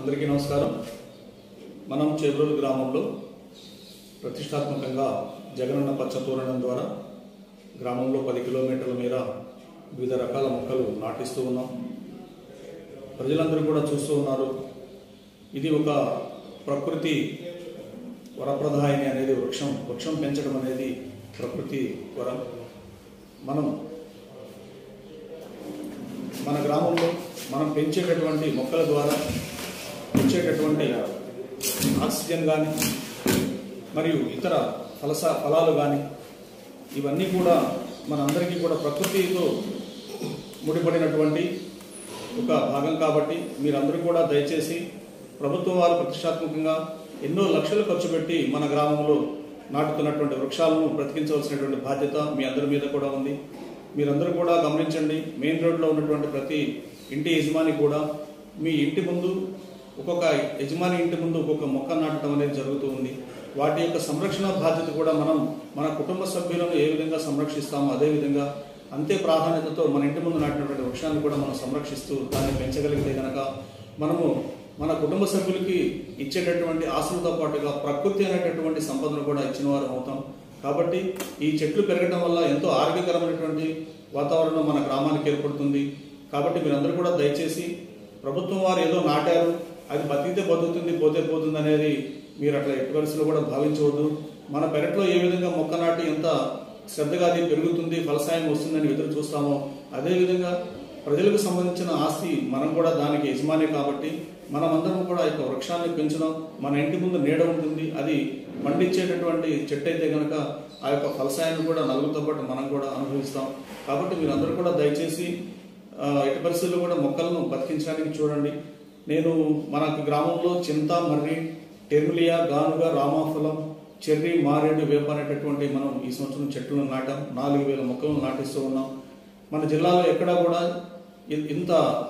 అందరికీ నమస్కారం మనం చేబ్రోలు గ్రామంలో ప్రతిష్టాత్మకంగా జగనన్న పచ్చ తోరణం ద్వారా గ్రామంలో పది కిలోమీటర్ల మేర వివిధ రకాల మొక్కలు నాటిస్తూ ఉన్నాం ప్రజలందరూ కూడా చూస్తూ ఉన్నారు ఇది ఒక ప్రకృతి వరప్రదాయిని అనేది వృక్షం వృక్షం పెంచడం అనేది ప్రకృతి వరం మనం మన గ్రామంలో మనం పెంచేటటువంటి మొక్కల ద్వారా పెంచేటటువంటి ఆక్సిజన్ కానీ మరియు ఇతర ఫలస ఫలాలు కానీ ఇవన్నీ కూడా మనందరికీ కూడా ప్రకృతితో ముడిపడినటువంటి ఒక భాగం కాబట్టి మీరందరూ కూడా దయచేసి ప్రభుత్వం వారు ప్రతిష్టాత్మకంగా ఎన్నో లక్షలు ఖర్చు పెట్టి మన గ్రామంలో నాటుతున్నటువంటి వృక్షాలను బ్రతికించవలసినటువంటి బాధ్యత మీ అందరి మీద కూడా ఉంది మీరందరూ కూడా గమనించండి మెయిన్ రోడ్లో ఉన్నటువంటి ప్రతి ఇంటి యజమాని కూడా మీ ఇంటి ముందు ఒక్కొక్క యజమాని ఇంటి ముందు ఒక్కొక్క మొక్క నాటడం అనేది జరుగుతూ ఉంది వాటి యొక్క సంరక్షణ బాధ్యత కూడా మనం మన కుటుంబ సభ్యులను ఏ విధంగా సంరక్షిస్తామో అదే విధంగా అంతే ప్రాధాన్యతతో మన ఇంటి ముందు నాటినటువంటి వృక్షాన్ని కూడా మనం సంరక్షిస్తూ దాన్ని పెంచగలిగితే గనక మనము మన కుటుంబ సభ్యులకి ఇచ్చేటటువంటి ఆశలతో పాటుగా ప్రకృతి అనేటటువంటి సంపదను కూడా ఇచ్చిన వారు అవుతాం కాబట్టి ఈ చెట్లు పెరగడం వల్ల ఎంతో ఆరోగ్యకరమైనటువంటి వాతావరణం మన గ్రామానికి ఏర్పడుతుంది కాబట్టి మీరందరూ కూడా దయచేసి ప్రభుత్వం వారు ఏదో నాటారు అది బతికితే బతుకుతుంది పోతే పోతుంది అనేది మీరు అట్లా ఎట్టి పరిస్థితుల్లో కూడా భావించవద్దు మన పెరట్లో ఏ విధంగా మొక్క నాటి ఎంత శ్రద్ధగా అది పెరుగుతుంది ఫలసాయం వస్తుందని ఎదురు చూస్తామో అదే విధంగా ప్రజలకు సంబంధించిన ఆస్తి మనం కూడా దానికి యజమాని కాబట్టి మనమందరం కూడా ఈ యొక్క వృక్షాన్ని పెంచడం మన ఇంటి ముందు నీడ ఉంటుంది అది పండించేటటువంటి చెట్టు అయితే కనుక ఆ యొక్క ఫలసాయాన్ని కూడా నలుగురితో పాటు మనం కూడా అనుభవిస్తాం కాబట్టి మీరందరూ కూడా దయచేసి ఆ, ఎట్టి పరిస్థితుల్లో కూడా మొక్కలను బతికించడానికి చూడండి నేను మన గ్రామంలో చింత మర్రి టెర్మిలియా గానుగ రామాఫలం చెర్రీ మారేడు వేప అనేటటువంటి మనం ఈ సంవత్సరం చెట్లను నాటాం నాలుగు వేల మొక్కలను నాటిస్తూ ఉన్నాం మన జిల్లాలో ఎక్కడా కూడా ఇ- ఇంత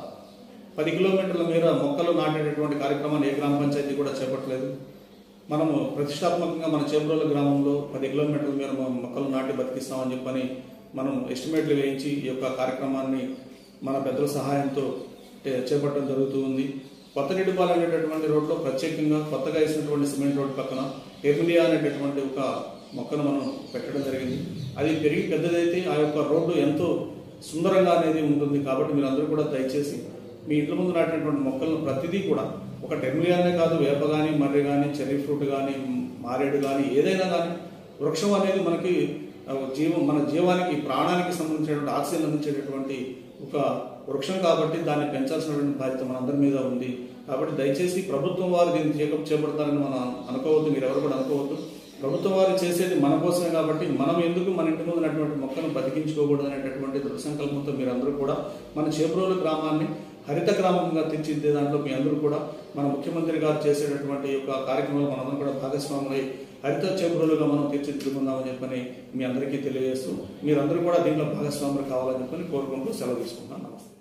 పది కిలోమీటర్ల మేర మొక్కలు నాటేటటువంటి కార్యక్రమాన్ని ఏ గ్రామ పంచాయతీ కూడా చేపట్టలేదు మనము ప్రతిష్టాత్మకంగా మన చేబ్రోలు గ్రామంలో పది కిలోమీటర్ల మేర మనం మొక్కలు నాటి బతికిస్తామని చెప్పని మనం ఎస్టిమేట్లు వేయించి ఈ యొక్క కార్యక్రమాన్ని మన పెద్దల సహాయంతో చే- చేపట్టడం జరుగుతూ ఉంది కొత్త నిడుపాలు అనేటటువంటి రోడ్లో ప్రత్యేకంగా కొత్తగా వేసినటువంటి సిమెంట్ రోడ్ పక్కన ఎర్మిలియా అనేటటువంటి ఒక మొక్కను మనం పెట్టడం జరిగింది అది పెరిగి పెద్దదైతే ఆ యొక్క రోడ్డు ఎంతో సుందరంగా అనేది ఉంటుంది కాబట్టి మీరు అందరూ కూడా దయచేసి మీ ఇంటి ముందు నాటినటువంటి మొక్కలను ప్రతిదీ కూడా ఒక టెర్మిలియానే కాదు వేప కానీ మర్రి కానీ చెర్రీ ఫ్రూట్ కానీ మారేడు కానీ ఏదైనా కానీ వృక్షం అనేది మనకి ఆ, జీవం మన జీవానికి ప్రాణానికి సంబంధించినటువంటి ఆక్సిజన్ అందించేటటువంటి ఒక వృక్షం కాబట్టి దాన్ని పెంచాల్సినటువంటి బాధ్యత మనందరి మీద ఉంది కాబట్టి దయచేసి ప్రభుత్వం వారు దీన్ని చేప చేపడతారని మనం అనుకోవద్దు మీరు ఎవరు కూడా అనుకోవద్దు ప్రభుత్వం వారు చేసేది మన కోసమే కాబట్టి మనం ఎందుకు మన ఇంటి ముందు ఉన్నటువంటి మొక్కను బతికించుకోకూడదు అనేటటువంటి దృఢ సంకల్పంతో మీరందరూ కూడా మన చేబ్రోలు గ్రామాన్ని హరిత గ్రామంగా తీర్చిదిద్దే దాంట్లో మీ అందరూ కూడా మన ముఖ్యమంత్రి గారు చేసేటటువంటి ఈ యొక్క కార్యక్రమంలో మనందరం కూడా భాగస్వాములై హరిత చేబ్రోలుగా మనం తీర్చిదిద్దుకుందామని చెప్పని మీ అందరికీ తెలియజేస్తూ మీరందరూ కూడా దీంట్లో భాగస్వాములు కావాలని చెప్పని కోరుకుంటూ సెలవు తీసుకుంటున్నాను నమస్తే